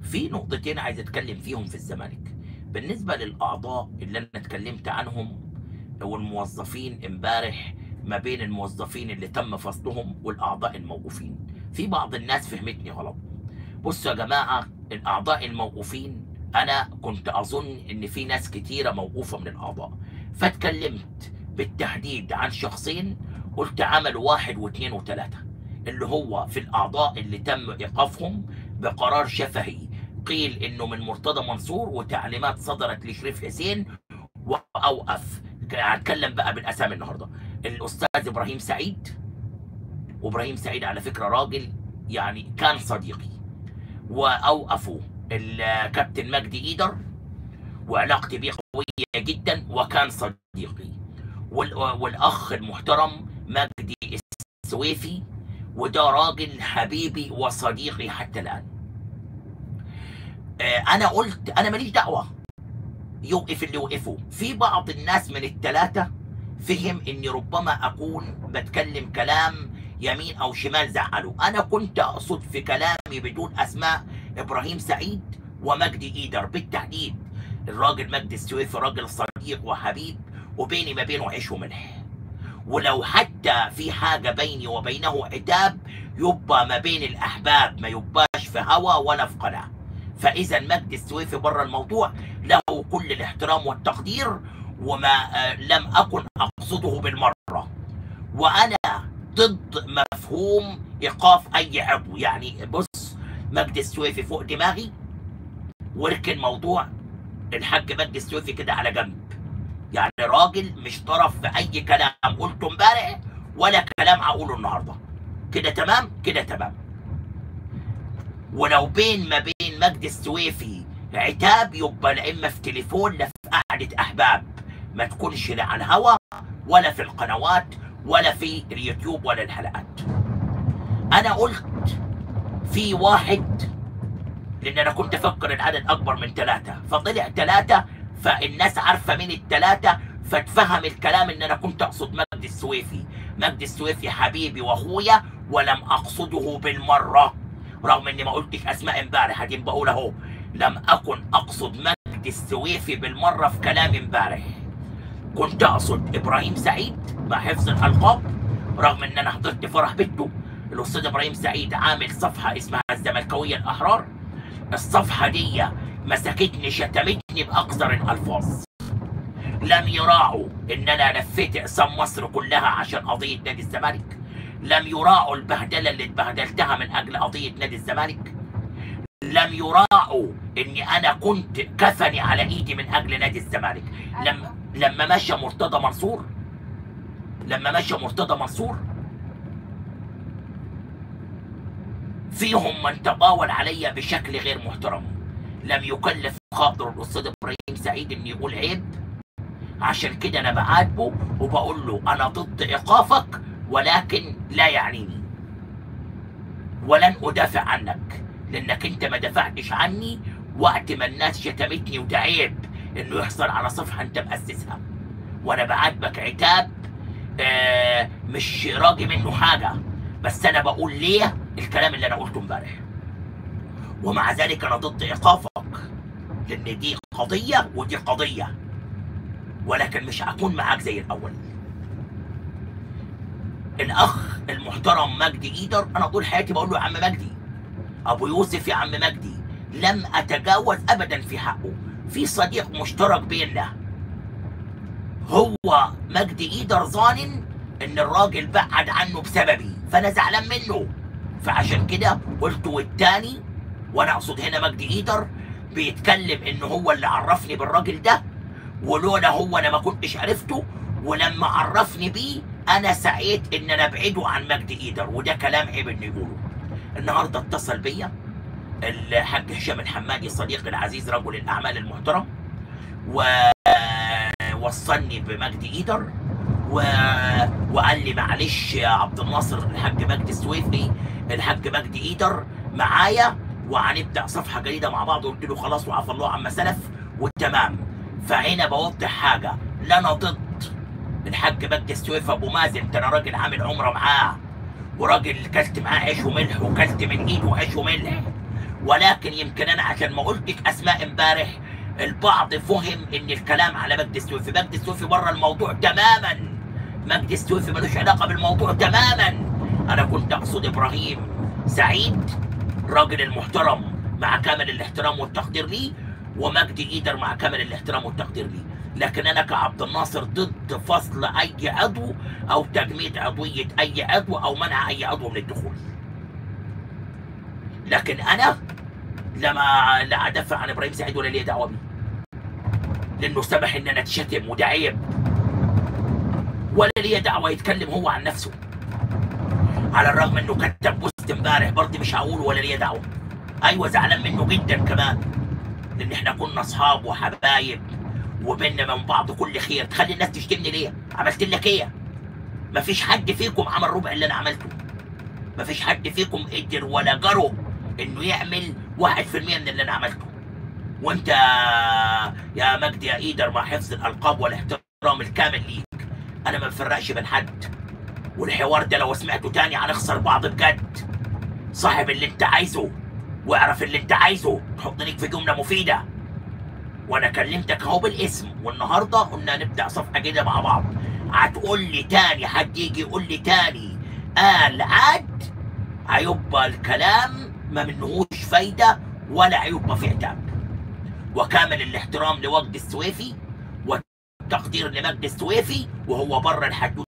في نقطتين عايز اتكلم فيهم في الزمالك بالنسبه للاعضاء اللي انا اتكلمت عنهم والموظفين امبارح ما بين الموظفين اللي تم فصلهم والاعضاء الموقوفين في بعض الناس فهمتني غلط بصوا يا جماعه الاعضاء الموقوفين انا كنت اظن ان في ناس كتيره موقوفه من الاعضاء فاتكلمت بالتحديد عن شخصين قلت عملوا واحد واثنين وثلاثه اللي هو في الاعضاء اللي تم ايقافهم بقرار شفهي قيل انه من مرتضى منصور وتعليمات صدرت لشريف حسين واوقف هتكلم بقى بالاسامي النهارده الاستاذ ابراهيم سعيد وابراهيم سعيد على فكره راجل يعني كان صديقي واوقفوا الكابتن مجدي ايدر وعلاقتي بيه قويه جدا وكان صديقي وال- والاخ المحترم مجدي السويفي وده راجل حبيبي وصديقي حتى الان آه، انا قلت انا ماليش دعوه يوقف اللي يوقفه في بعض الناس من الثلاثه فهم اني ربما اكون بتكلم كلام يمين او شمال زعله انا كنت اقصد في كلامي بدون اسماء ابراهيم سعيد ومجدي ايدر بالتحديد الراجل مجدي السويفي راجل صديق وحبيب وبيني ما بينه عيش وملح ولو حتى في حاجة بيني وبينه عتاب يبقى ما بين الأحباب ما يبقاش في هوى ولا في قناة فإذا مجدي السويفي بره الموضوع له كل الاحترام والتقدير وما آه، لم أكن أقصده بالمرة وأنا ضد مفهوم إيقاف أي عضو يعني بص مجدي السويفي فوق دماغي واركن موضوع الحاج مجدي السويفي كده على جنب يعني راجل مش طرف في اي كلام قلته امبارح ولا كلام هقوله النهارده كده تمام كده تمام ولو بين ما بين مجدي السويفي عتاب يبقى لا اما في تليفون لا في قعده احباب ما تكونش لا على الهوا ولا في القنوات ولا في اليوتيوب ولا الحلقات انا قلت في واحد لان انا كنت افكر العدد اكبر من ثلاثه فطلع ثلاثه فالناس عارفه مين الثلاثه فتفهم الكلام ان انا كنت اقصد مجدي السويفي مجدي السويفي حبيبي واخويا ولم اقصده بالمره رغم اني ما قلتش اسماء امبارح هدين بقول اهو لم اكن اقصد مجدي السويفي بالمره في كلام امبارح كنت اقصد ابراهيم سعيد مع حفظ الالقاب رغم ان انا حضرت فرح بنته الاستاذ ابراهيم سعيد عامل صفحه اسمها الزملكاويه الاحرار الصفحه دي مسكتني شتمتني باقذر الالفاظ لم يراعوا ان انا لفيت اقسام مصر كلها عشان قضيه نادي الزمالك لم يراعوا البهدله اللي اتبهدلتها من اجل قضيه نادي الزمالك لم يراعوا اني انا كنت كفني على ايدي من اجل نادي الزمالك لما لما مشى مرتضى منصور لما مشى مرتضى منصور فيهم من تطاول علي بشكل غير محترم لم يكلف خاطر الاستاذ ابراهيم سعيد انه يقول عيب عشان كده انا بعاتبه وبقول له انا ضد ايقافك ولكن لا يعنيني ولن ادافع عنك لانك انت ما دافعتش عني وقت ما الناس شتمتني وده عيب انه يحصل على صفحه انت مؤسسها وانا بعاتبك عتاب آه مش راجي منه حاجه بس انا بقول ليه الكلام اللي انا قلته امبارح ومع ذلك انا ضد ايقافك لان دي قضيه ودي قضيه ولكن مش هكون معاك زي الاول الاخ المحترم مجدي ايدر انا طول حياتي بقول له يا عم مجدي ابو يوسف يا عم مجدي لم اتجاوز ابدا في حقه في صديق مشترك بيننا هو مجدي ايدر ظانن ان الراجل بعد عنه بسببي فانا زعلان منه فعشان كده قلت والتاني وانا اقصد هنا مجدي ايدر بيتكلم ان هو اللي عرفني بالراجل ده ولولا هو انا ما كنتش عرفته ولما عرفني بيه انا سعيت ان انا ابعده عن مجدي ايدر وده كلام عيب انه يقوله النهارده اتصل بيا الحاج هشام الحمادي صديقي العزيز رجل الاعمال المحترم ووصلني بمجدي ايدر و... وقال لي معلش يا عبد الناصر الحاج مجدي السويفي الحاج مجدي ايدر معايا وهنبدا صفحه جديده مع بعض قلت له خلاص وعفى الله عما سلف والتمام فهنا بوضح حاجه لا انا ضد الحاج مجدي السويفي ابو مازن ده انا راجل عامل عمره معاه وراجل كلت معاه عيش وملح وكلت من ايده عيش وملح ولكن يمكن انا عشان ما قلتك اسماء امبارح البعض فهم ان الكلام على مجدي السويفي مجدي السويفي بره الموضوع تماما مجدي السويفي ملوش علاقه بالموضوع تماما انا كنت اقصد ابراهيم سعيد الراجل المحترم مع كامل الاحترام والتقدير ليه ومجدي ايدر مع كامل الاحترام والتقدير ليه لكن انا كعبد الناصر ضد فصل اي عضو او تجميد عضويه اي عضو او منع اي عضو من الدخول لكن انا لما لا ادافع عن ابراهيم سعيد ولا لي دعوه بيه لانه سمح ان انا اتشتم وده عيب ولا لي دعوه يتكلم هو عن نفسه على الرغم انه كتب بوست امبارح برضه مش هقوله ولا لي دعوه ايوه زعلان منه جدا كمان لان احنا كنا اصحاب وحبايب وبيننا من بعض كل خير تخلي الناس تشتمني ليه عملت لك ايه مفيش حد فيكم عمل ربع اللي انا عملته مفيش حد فيكم قدر ولا جرؤ انه يعمل واحد في المية من اللي انا عملته وانت يا مجدي يا ايدر مع حفظ الالقاب والاحترام الكامل ليك انا ما بفرقش بين حد والحوار ده لو سمعته تاني هنخسر بعض بجد صاحب اللي انت عايزه واعرف اللي انت عايزه تحطنيك في جمله مفيده وانا كلمتك اهو بالاسم والنهارده قلنا نبدا صفحه جديده مع بعض هتقول لي تاني حد يجي يقول لي تاني قال عاد هيبقى الكلام ما منهوش فايده ولا هيبقى فيه عتاب وكامل الاحترام لوجد السويفي والتقدير لمجد السويفي وهو بره الحدود